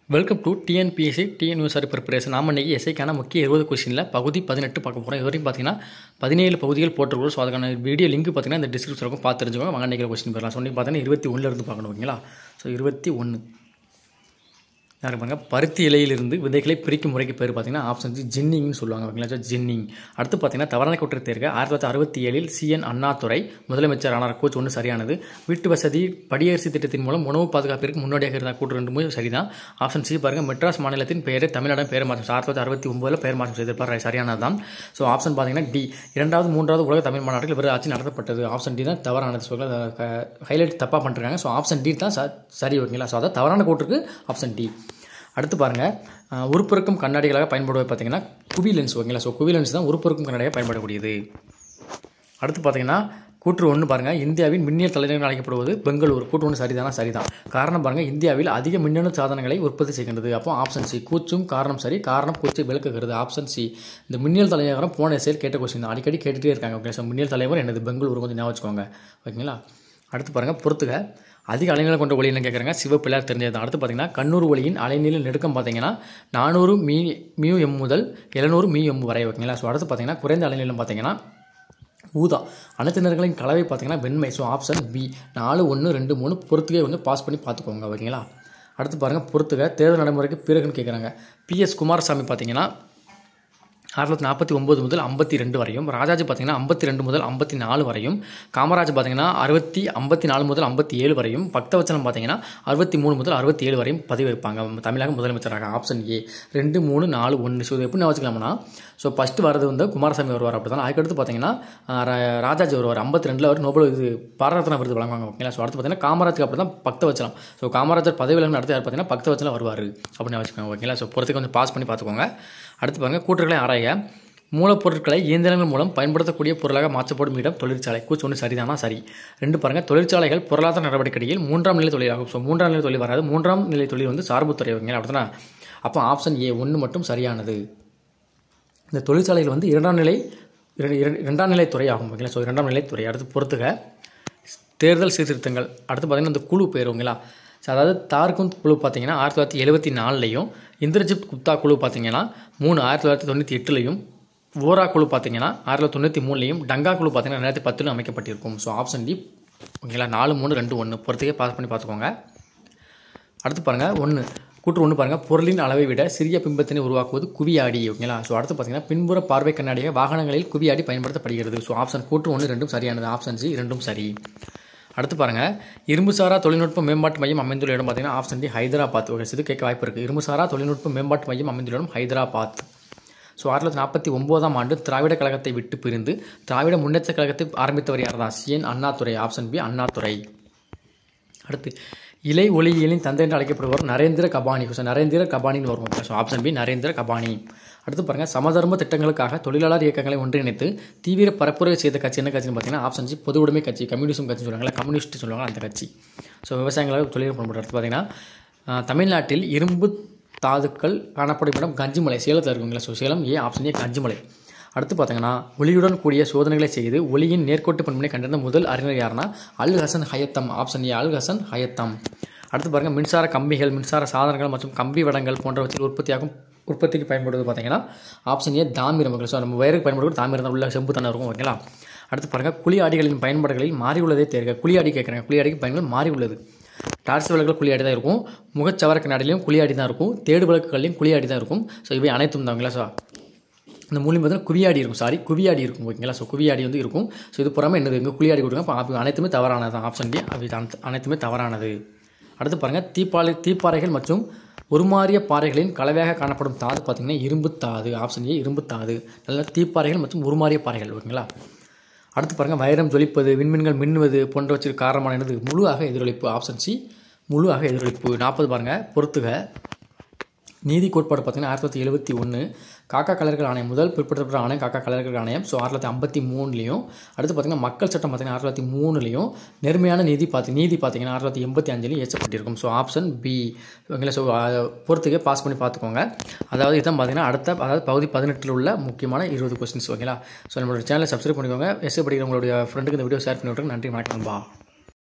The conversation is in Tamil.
welcome to TNPSC TNUSR preparation நாம இன்றைக்கி எஸ்ஐக்கான முக்கிய இருபது கொஸ்டினில் பகுதி பதினெட்டு பார்க்க போகிறோம் இது வரைக்கும் பார்த்தீங்கன்னா பதினேழு பகுதிகள் போட்டிருக்கோம் ஸோ அதுக்கான வீடியோ லிங்க் பார்த்தீங்கன்னா இந்த டிஸ்கிரிப்ஷன் இருக்கும் பார்த்து தெரிஞ்சுக்கோங்க வாங்க இன்றைக்கி கொஸ்டின் பெறலாம் சொன்னி பார்த்தீங்கன்னா இருபத்தி ஒன்றுலேருந்து பார்க்கணும் ஓகேங்களா ஸோ இருபத்தி ஒன்று யார் பாருங்க பருத்தி இலையிலிருந்து விதைகளை பிரிக்கும் முறைக்கு பேர் பார்த்தீங்கன்னா ஆப்ஷன் சி ஜின்னிங்னு சொல்லுவாங்க ஓகேங்களா ஜின்னிங் அடுத்து பார்த்தீங்கன்னா தவறான குற்ற தேர்க ஆயிரத்தி தொள்ளாயிரத்தி அறுபத்தி ஏழில் சிஎன் அண்ணாதுரை முதலமைச்சர் ஆனார் கோச் ஒன்று சரியானது வீட்டு வசதி படியரசு திட்டத்தின் மூலம் உணவு பாதுகாப்பிற்கு முன்னோடியாக இருந்தால் கூட்டு ரெண்டு மூணு சரிதான் ஆப்ஷன் சி பாருங்க மெட்ராஸ் மாநிலத்தின் பெயரை தமிழ்நாடு பெயர் மாற்றம் ஆயிரத்தி தொள்ளாயிரத்தி அறுபத்தி ஒன்பதில் பெயர் மாற்றம் செய்திருப்பார் சரியானது தான் ஸோ ஆப்ஷன் பார்த்தீங்கன்னா டி இரண்டாவது மூன்றாவது உலக தமிழ் மாநாட்டில் இவர் ஆட்சி நடத்தப்பட்டது ஆப்ஷன் டி தான் தவறானது சொல்ல ஹைலைட் தப்பாக பண்ணுறாங்க ஸோ ஆப்ஷன் டி தான் ச- சரி ஓகேங்களா ஸோ அதான் தவறான கூற்றுக்கு ஆப்ஷன் டி அடுத்து பாருங்கள் உருப்பெருக்கும் கண்ணாடிகளாக பயன்படுவது பார்த்தீங்கன்னா குவி லென்ஸ் ஓகேங்களா ஸோ குவி லென்ஸ் தான் உருப்பெருக்கும் கண்ணாடியாக பயன்படக்கூடியது அடுத்து பார்த்தீங்கன்னா கூற்று ஒன்று பாருங்கள் இந்தியாவின் மின்னியல் தலைநகர் அழைக்கப்படுவது பெங்களூர் கூற்று ஒன்று சரிதானா சரிதான் காரணம் பாருங்கள் இந்தியாவில் அதிக மின்னணு சாதனங்களை உற்பத்தி செய்கின்றது அப்போ ஆப்ஷன் சி கூச்சும் காரணம் சரி காரணம் கூச்சை விளக்குகிறது ஆப்ஷன் சி இந்த மின்னியல் தலைநகரம் போன செயல் கேட்ட கொஸ்டின் தான் அடிக்கடி கேட்டுகிட்டே இருக்காங்க ஓகே ஸோ மின்னியல் தலைவர் என்னது பெங்களூர் கொஞ்சம் ஞாபகம் வச்சுக்கோங்க ஓகேங்களா அடுத்து பாருங்கள் பொறுத்துக அதிக அலைநீளம் கொண்ட ஒளி என்ன கேட்குறாங்க சிவப்பிள்ளார் தெரிஞ்சது தான் அடுத்து பார்த்தீங்கன்னா கண்ணூர் ஒளியின் அலைநீள நெடுக்கம் பார்த்தீங்கன்னா நானூறு மீ மியூ எம் முதல் எழுநூறு மியூ எம் வரை ஓகேங்களா ஸோ அடுத்து பார்த்தீங்கன்னா குறைந்த அலைநீளம் பார்த்தீங்கன்னா ஊதா அனைத்தினர்களின் கலவை பார்த்தீங்கன்னா வெண்மை ஸோ ஆப்ஷன் பி நாலு ஒன்று ரெண்டு மூணு பொறுத்துகை வந்து பாஸ் பண்ணி பார்த்துக்கோங்க ஓகேங்களா அடுத்து பாருங்கள் பொறுத்துக தேர்தல் நடைமுறைக்கு பிறகுன்னு கேட்குறாங்க பிஎஸ் குமாரசாமி பார்த்தீங்கன்னா ஆயிரத்தி தொள்ளாயிரத்தி நாற்பத்தி ஒம்பது முதல் ஐம்பத்தி ரெண்டு வரையும் ராஜாஜி பார்த்தீங்கன்னா ஐம்பத்தி ரெண்டு முதல் ஐம்பத்தி நாலு வரையும் காமராஜ் பார்த்தீங்கன்னா அறுபத்தி ஐம்பத்தி நாலு முதல் ஐம்பத்தி ஏழு வரையும் பக்தவச்சலம் பார்த்தீங்கன்னா அறுபத்தி மூணு முதல் அறுபத்தி ஏழு வரையும் பதவி வைப்பாங்க தமிழக முதலமைச்சராக ஆப்ஷன் ஏ ரெண்டு மூணு நாலு ஒன்று ஸோ இது எப்படி வச்சுக்கலாம்னா ஸோ ஃபஸ்ட்டு வரது வந்து குமாரசாமி வருவார் அப்படி தான் அதுக்கடுத்து பார்த்தீங்கன்னா ஆஹ், ரா- ராஜாஜி வருவார் ஐம்பத்தி ரெண்டில் அவர் நோபல் இது பாரரத்னா விருது வழங்குவாங்க ஓகேங்களா ஸோ அடுத்து பார்த்தீங்கன்னா காமராஜுக்கு அப்படி தான் பக்தவச்சலம் ஸோ காமராஜர் பதவி விலங்கு அடுத்து யார் பார்த்தீங்கன்னா பக்தவச்சலம் வருவார் அப்படின்னு வச்சுக்கோங்க ஓகேங்களா ஸோ பொறுத்துக்கு கொஞ்சம் பாஸ் பண்ணி பார்த்துக்கோங்க அடுத்து பாருங்கள் கூற்றுகளை ஆராய மூலப்பொருட்களை இயந்திரங்கள் மூலம் பயன்படுத்தக்கூடிய பொருளாக மாற்றப்படும் இடம் தொழிற்சாலை கூச்சு ஒன்று சரிதானா சரி ரெண்டு பாருங்கள் தொழிற்சாலைகள் பொருளாதார நடவடிக்கையில் மூன்றாம் நிலை தொழிலாகும் ஸோ மூன்றாம் நிலை தொழில் வராது மூன்றாம் நிலை தொழில் வந்து சார்புத்துறை ஓகேங்களா அப்படின்னா அப்போ ஆப்ஷன் ஏ ஒன்று மட்டும் சரியானது இந்த தொழிற்சாலைகள் வந்து இரண்டாம் நிலை இரண்டு- இரண்டு- இரண்டாம் நிலை துறை ஆகும் ஓகேங்களா ஸோ இரண்டாம் நிலை துறை அடுத்து பொறுத்துக தேர்தல் சீர்திருத்தங்கள் அடுத்து பார்த்தீங்கன்னா இந்த குழு பேர் ஓகேங்களா ஸோ அதாவது தார்குந்த் குழு பார்த்தீங்கன்னா ஆயிரத்தி தொள்ளாயிரத்தி எழுபத்தி நாலுலையும் இந்திரஜித் குப்தா குழு பார்த்தீங்கன்னா மூணு ஆயிரத்தி தொள்ளாயிரத்தி தொண்ணூற்றி எட்டுலையும் ஓரா குழு பார்த்தீங்கன்னா ஆயிரத்தி தொள்ளாயிரத்தி தொண்ணூற்றி மூணுலையும் டங்கா குழு பார்த்தீங்கன்னா ரெண்டாயிரத்தி பத்திலும் அமைக்கப்பட்டிருக்கும் ஸோ ஆப்ஷன் டி ஓகேங்களா நாலு மூணு ரெண்டு ஒன்று பொறுத்துக்கே பாஸ் பண்ணி பார்த்துக்கோங்க அடுத்து பாருங்கள் ஒன்று கூற்று ஒன்று பாருங்கள் பொருளின் அளவை விட சிறிய பிம்பத்தினை உருவாக்குவது குவியாடி ஓகேங்களா ஸோ அடுத்து பார்த்தீங்கன்னா பின்புற பார்வை கண்ணாடியாக வாகனங்களில் குவியாடி பயன்படுத்தப்படுகிறது ஸோ ஆப்ஷன் கூற்று ஒன்று ரெண்டும் சரியானது ஆப்ஷன் சி ரெண்டும் சரி அடுத்து பாருங்கள் இரும்புசாரா தொழில்நுட்ப மேம்பாட்டு மையம் அமைந்துள்ள இடம் பார்த்தீங்கன்னா ஆப்ஷன் டி ஹைதராபாத் ஓகே இது கேட்க வாய்ப்பு இருக்குது இரும்புசாரா தொழில்நுட்ப மேம்பாட்டு மையம் அமைந்துள்ள இடம் ஹைதராபாத் ஸோ ஆயிரத்தி தொள்ளாயிரத்தி நாற்பத்தி ஒம்போதாம் ஆண்டு திராவிட கழகத்தை விட்டு பிரிந்து திராவிட முன்னேற்ற கழகத்தை ஆரம்பித்தவர் யார் தான் CN Annadurai option B Annadurai அடுத்து இலை ஒளியியலின் தந்தை என்று அழைக்கப்படுவர் நரேந்திர கபானி ஸோ நரேந்திர கபானின்னு வரும் so option B Narendra Kapani அடுத்து பாருங்கள் சமதர்ம திட்டங்களுக்காக தொழிலாளர் இயக்கங்களை ஒன்றிணைத்து தீவிர பரப்புரை செய்த கட்சி என்ன கட்சின்னு பார்த்தீங்கன்னா ஆப்ஷன் சி பொது உடைமை கட்சி கம்யூனிசம் கட்சி சொல்லுவாங்களா கம்யூனிஸ்ட் சொல்லுவாங்க அந்த கட்சி ஸோ விவசாயங்களாக தொழில் பண்ணுறது அடுத்து பார்த்தீங்கன்னா ஆஹ், தமிழ்நாட்டில் இரும்பு தாதுக்கள் காணப்படும் இடம் கஞ்சிமலை சேலத்தில் இருக்குங்களா so Salem A option A Kanjimalai அடுத்து பார்த்தீங்கன்னா ஒளியுடன் கூடிய சோதனைகளை செய்து ஒளியின் நேர்கோட்டு பண்பினை கண்டறிந்த முதல் அறிஞர் யாருன்னா Al Hasan Haytham option A Al Hasan Haytham அடுத்து பாருங்க மின்சார கம்பிகள் மின்சார சாதனங்கள் மற்றும் கம்பி வடங்கள் போன்றவற்றில் உற்பத்தியாகும் உற்பத்திக்கு பயன்படுவது பார்த்தீங்கன்னா ஆப்ஷன் ஏ தாமிரம் ஸோ நம்ம வயருக்கு பயன்படுவது தாமிரம் தான் உள்ள செம்பு தானே இருக்கும் ஓகேங்களா அடுத்து பாருங்க குழியாடிகளின் பயன்பாடுகளில் மாறியுள்ளதே தேர்க குழியாடி கேட்குறாங்க குழியாடிக்கு பயன்கள் மாறி உள்ளது டார்ச் விளக்குகள் குழியாடி தான் இருக்கும் முகச்சவர கண்ணாடிலையும் குழியாடி தான் இருக்கும் தேடு விளக்குகள்லையும் குழியாடி தான் இருக்கும் ஸோ இவை அனைத்தும் தாங்களா ஸோ இந்த மூலியம் பார்த்தீங்கன்னா குவியாடி இருக்கும் சாரி குவியாடி இருக்கும் ஓகேங்களா ஸோ குவியாடி வந்து இருக்கும் ஸோ இது புறமே என்னது இங்கே குழியாடி கொடுங்க அப்போ அது அனைத்துமே தவறானது தான் ஆப்ஷன் டி அது அனைத்து- அனைத்துமே தவறானது அடுத்து பாருங்கள் தீப்பாலை தீப்பாறைகள் மற்றும் உருமாறிய பாறைகளின் கலவையாக காணப்படும் தாது பார்த்தீங்கன்னா இரும்பு தாது ஆப்ஷன் ஏ இரும்பு தாது நல்ல தீப்பாறைகள் மற்றும் உருமாறிய பாறைகள் ஓகேங்களா அடுத்து பாருங்கள் வைரம் ஜொலிப்பது விண்மீன்கள் மின்னுவது போன்றவற்றிற்கு காரணமான என்னது முழு ஆக எதிரொலிப்பு ஆப்ஷன் சி முழு ஆக எதிரொலிப்பு நாற்பது பாருங்கள் பொறுத்துக நீதி கோட்பாடு பார்த்தீங்கன்னா ஆயிரத்தி தொள்ளாயிரத்தி எழுபத்தி ஒன்று காக்கா கலர்கள் ஆணையம் முதல் பிற்படுத்தப்பட்ட ஆணையம் காக்கா கலர்கள் ஆணையம் ஸோ ஆயிரத்தி தொள்ளாயிரத்தி ஐம்பத்தி மூணுலையும் அடுத்து பார்த்தீங்கன்னா மக்கள் சட்டம் பார்த்தீங்கன்னா ஆயிரத்தி தொள்ளாயிரத்தி மூணுலையும் நேர்மையான நீதி பார்த்து நீதி பார்த்தீங்கன்னா ஆயிரத்தி தொள்ளாயிரத்தி எண்பத்தி அஞ்சுலையும் ஏற்றப்பட்டிருக்கும் ஸோ ஆப்ஷன் பி ஓகேங்களா ஸோ பொறுத்துக்கே பாஸ் பண்ணி பார்த்துக்கோங்க அதாவது இதான் பார்த்தீங்கன்னா அடுத்த அதாவது பகுதி பதினெட்டில் உள்ள முக்கியமான இருபது கொஸ்டின்ஸ் ஓகேங்களா ஸோ நம்மளோட சேனலை சப்ஸ்கிரைப் பண்ணிக்கோங்க எஸ்ஏ படிக்கிறவங்களுடைய ஃப்ரெண்டுக்கு இந்த வீடியோ ஷேர் பண்ணி விட்ருங்க நன்றி வணக்கம் நண்பா